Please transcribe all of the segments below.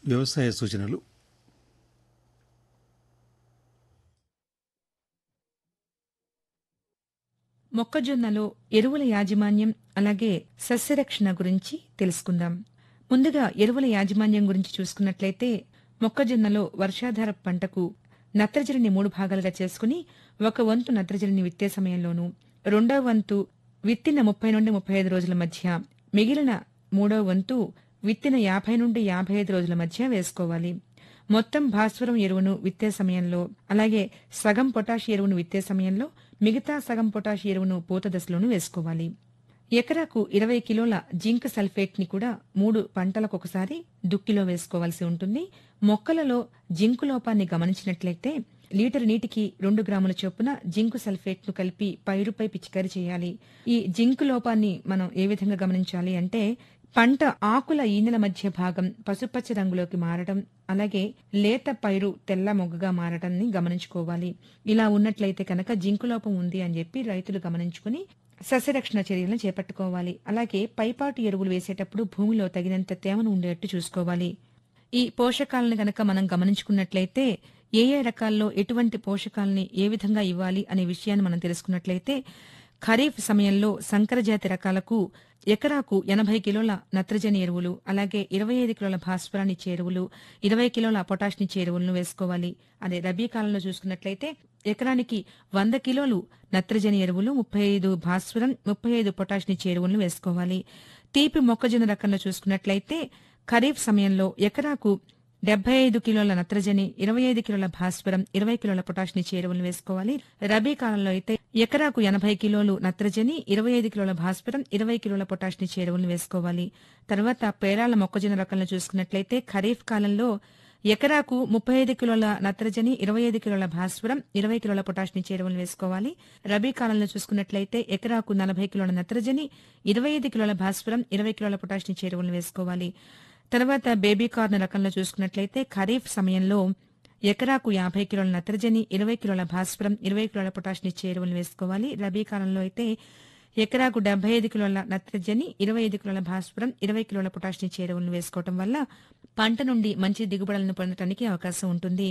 వ్యవసాయ సూచనలు మొక్కజొన్నలో ఎరువుల యాజమాన్యం అలాగే సస్యరక్షణ గురించి తెలుసుకుందాం ముందుగా ఎరువుల యాజమాన్యం గురించి చూసుకున్నట్లయితే మొక్కజొన్నలో వర్షాధార పంటకు నత్రజనిని మూడు భాగాలుగా చేసుకుని ఒక వంతు నత్రజనిని విత్తే సమయంలోనూ రెండో వంతు విత్తిన ముప్పై నుండి ముప్పై ఐదు రోజుల మధ్య మిగిలిన మూడో వంతు విత్తిన యాభై నుండి యాభై ఐదు రోజుల మధ్య వేసుకోవాలి మొత్తం భాస్వరం ఎరువును విత్తే సమయంలో అలాగే సగం పొటాష్ ఎరువును విత్తే సమయంలో మిగతా సగం పొటాష్ ఎరువును పూత దశలోనూ వేసుకోవాలి ఎకరాకు ఇరవై కిలోల జింక్ సల్ఫేట్ ని కూడా మూడు పంటలకొకసారి దుక్కిలో వేసుకోవాల్సి ఉంటుంది మొక్కలలో జింకు లోపాన్ని గమనించినట్లయితే లీటర్ నీటికి రెండు గ్రాముల చొప్పున జింకు సల్ఫేట్ ను కలిపి పైరుపై పిచికారీ చేయాలి ఈ జింకు లోపాన్ని మనం ఏ విధంగా గమనించాలి అంటే పంట ఆకుల ఈనెల మధ్య భాగం పసుపచ్చ రంగులోకి మారడం అలాగే లేత పైరు తెల్ల మొగ్గగా మారడాన్ని గమనించుకోవాలి ఇలా ఉన్నట్లయితే కనుక జింకు లోపం ఉంది అని చెప్పి రైతులు గమనించుకుని సస్యరక్షణ చర్యలను చేపట్టుకోవాలి అలాగే పైపాటు ఎరువులు వేసేటప్పుడు భూమిలో తగినంత తేమను ఉండేట్టు చూసుకోవాలి ఈ పోషకాలను గనక మనం గమనించుకున్నట్లయితే ఏ ఏ రకాల్లో ఎటువంటి పోషకాలని ఏ విధంగా ఇవ్వాలి అనే విషయాన్ని మనం తెలుసుకున్నట్లయితే ఖరీఫ్ సమయంలో సంకరజాతి రకాలకు ఎకరాకు ఎనభై కిలోల నత్రజని ఎరువులు అలాగే ఇరవై ఐదు కిలోల భాస్వరాన్నిచ్చే ఎరువులు ఇరవై కిలోల పొటాష్నిచ్చే ఎరువులను వేసుకోవాలి అదే రబీ కాలంలో చూసుకున్నట్లయితే ఎకరానికి వంద కిలోలు నత్రజని ఎరువులు ముప్పై ఐదు భాస్వరం ముప్పై ఐదు పొటాష్నిచ్చే ఎరువులను వేసుకోవాలి తీపి మొక్కజొన్న రకంలో చూసుకున్నట్లయితే ఖరీఫ్ సమయంలో ఎకరాకు డెబ్బై ఐదు కిలోల నత్రజని ఇరవై ఐదు కిలోల భాస్వరం ఇరవై కిలోల పొటాషిని చేరువలను వేసుకోవాలి రబీ కాలంలో అయితే ఎకరాకు ఎనభై కిలోలు నత్రజని ఇరవై ఐదు కిలోల భాస్వరం ఇరవై కిలోల పొటాషిని చేరువలను వేసుకోవాలి తర్వాత పేరాల మొక్కజొన్న రకంలో చూసుకున్నట్లయితే ఖరీఫ్ కాలంలో ఎకరాకు ముప్పై ఐదు కిలోల నత్రజని ఇరవై ఐదు కిలోల భాస్వరం ఇరవై కిలోల పొటాషిని చేరువలు వేసుకోవాలి రబీ కాలంలో చూసుకున్నట్లయితే ఎకరాకు నలభై కిలోల నత్రజని ఇరవై ఐదు కిలోల భాస్వరం ఇరవై కిలోల పొటాషిని చేరువలు వేసుకోవాలి తర్వాత బేబీ కార్న్ రకంలో చూసుకున్నట్లయితే ఖరీఫ్ సమయంలో ఎకరాకు యాభై కిలోల నత్రజని ఇరవై కిలోల భాస్వరం ఇరవై కిలోల పొటాషిని చేరువలు వేసుకోవాలి రబీ కాలంలో అయితే ఎకరాకు డెబ్బై ఐదు కిలోల నత్రజని ఇరవై ఐదు కిలోల భాస్వరం ఇరవై కిలోల పొటాషిని చేరువలను వేసుకోవటం వల్ల పంట నుండి మంచి దిగుబడులను పొందడానికి అవకాశం ఉంటుంది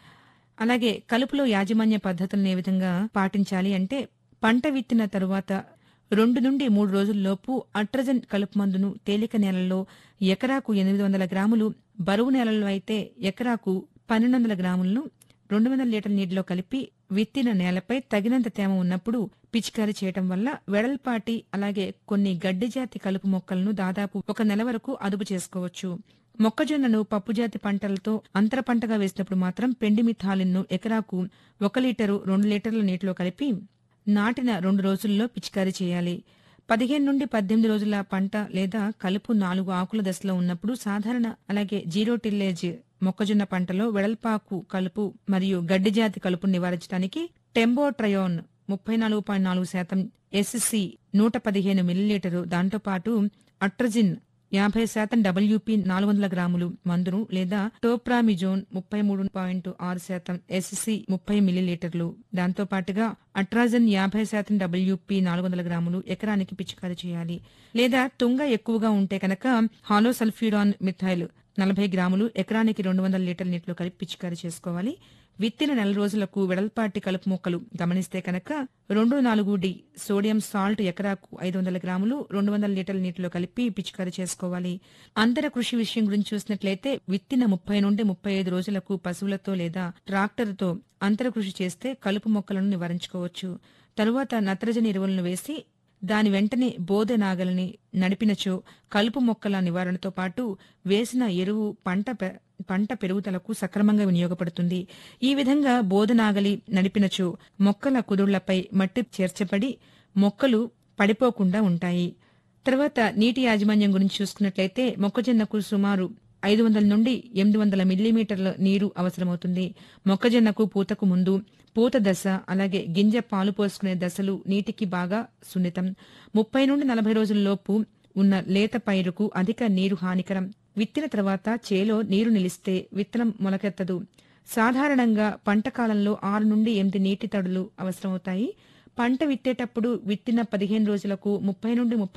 అలాగే కలుపులో యాజమాన్య పద్ధతులను ఏ విధంగా పాటించాలి అంటే పంట విత్తిన తరువాత రెండు నుండి మూడు రోజుల్లోపు అట్రజన్ కలుపు మందును తేలిక నేలల్లో ఎకరాకు ఎనిమిది వందల గ్రాములు బరువు నేలల్లో అయితే ఎకరాకు పన్నెండు వందల గ్రాములను రెండు వందల లీటర్ల నీటిలో కలిపి విత్తిన నేలపై తగినంత తేమ ఉన్నప్పుడు పిచికారీ చేయటం వల్ల వెడల్పాటి అలాగే కొన్ని గడ్డి జాతి కలుపు మొక్కలను దాదాపు ఒక నెల వరకు అదుపు చేసుకోవచ్చు మొక్కజొన్నను పప్పుజాతి పంటలతో అంతర పంటగా వేసినప్పుడు మాత్రం పెండి మిథాలిన్ను ఎకరాకు ఒక లీటరు రెండు లీటర్ల నీటిలో కలిపి నాటిన రెండు రోజుల్లో పిచికారీ చేయాలి పదిహేను నుండి పద్దెనిమిది రోజుల పంట లేదా కలుపు నాలుగు ఆకుల దశలో ఉన్నప్పుడు సాధారణ అలాగే జీరో టిల్లేజ్ మొక్కజొన్న పంటలో వెడల్పాకు కలుపు మరియు గడ్డి జాతి కలుపును నివారించడానికి టెంబోట్రయోన్ ముప్పై నాలుగు పాయింట్ నాలుగు శాతం ఎస్సి నూట పదిహేను మిల్లీలీటరు దాంతోపాటు అట్రజిన్ యాభై శాతం డబ్ల్యూపీ నాలుగు వందల గ్రాములు మందును లేదా టోప్రామిజోన్ ముప్పై మూడు పాయింట్ ఆరు శాతం ఎస్సి ముప్పై మిల్లీలీటర్లు దాంతో పాటుగా అట్రాజన్ యాభై శాతం డబ్ల్యూపీ నాలుగు వందల గ్రాములు ఎకరానికి పిచికారీ చేయాలి లేదా తుంగ ఎక్కువగా ఉంటే కనుక హాలో సల్ఫ్యూరాన్ మిథైల్ నలభై గ్రాములు ఎకరానికి రెండు వందల లీటర్ల నీటిలో కలిపి పిచికారీ చేసుకోవాలి విత్తిన నెల రోజులకు వెడల్పాటి కలుపు మొక్కలు గమనిస్తే కనుక రెండు నాలుగు డి సోడియం సాల్ట్ ఎకరాకు ఐదు వందల గ్రాములు రెండు వందల లీటర్ల నీటిలో కలిపి పిచికారీ చేసుకోవాలి అంతర కృషి విషయం గురించి చూసినట్లయితే విత్తిన ముప్పై నుండి ముప్పై ఐదు రోజులకు పశువులతో లేదా ట్రాక్టర్తో అంతర కృషి చేస్తే కలుపు మొక్కలను నివారించుకోవచ్చు తరువాత నత్రజని ఎరువులను వేసి దాని వెంటనే బోధ నాగలిని నడిపినచో కలుపు మొక్కల నివారణతో పాటు వేసిన ఎరువు పంట పె- పంట పెరుగుదలకు సక్రమంగా వినియోగపడుతుంది ఈ విధంగా బోధనాగలి నడిపినచో మొక్కల కుదుళ్లపై మట్టి చేర్చబడి మొక్కలు పడిపోకుండా ఉంటాయి తర్వాత నీటి యాజమాన్యం గురించి చూసుకున్నట్లయితే మొక్కజొన్నకు సుమారు ఐదు వందల నుండి ఎనిమిది వందల మిల్లీమీటర్ల నీరు అవసరమవుతుంది మొక్కజొన్నకు పూతకు ముందు పూత దశ అలాగే గింజ పాలు పోసుకునే దశలు నీటికి బాగా సున్నితం ముప్పై నుండి నలభై రోజుల్లోపు ఉన్న లేత పైరుకు అధిక నీరు హానికరం విత్తిన తర్వాత చేలో నీరు నిలిస్తే విత్తనం మొలకెత్తదు సాధారణంగా పంట కాలంలో ఆరు నుండి ఎనిమిది నీటి తడులు అవసరమవుతాయి పంట విత్తేటప్పుడు విత్తిన పదిహేను రోజులకు ముప్పై నుండి ముప్పై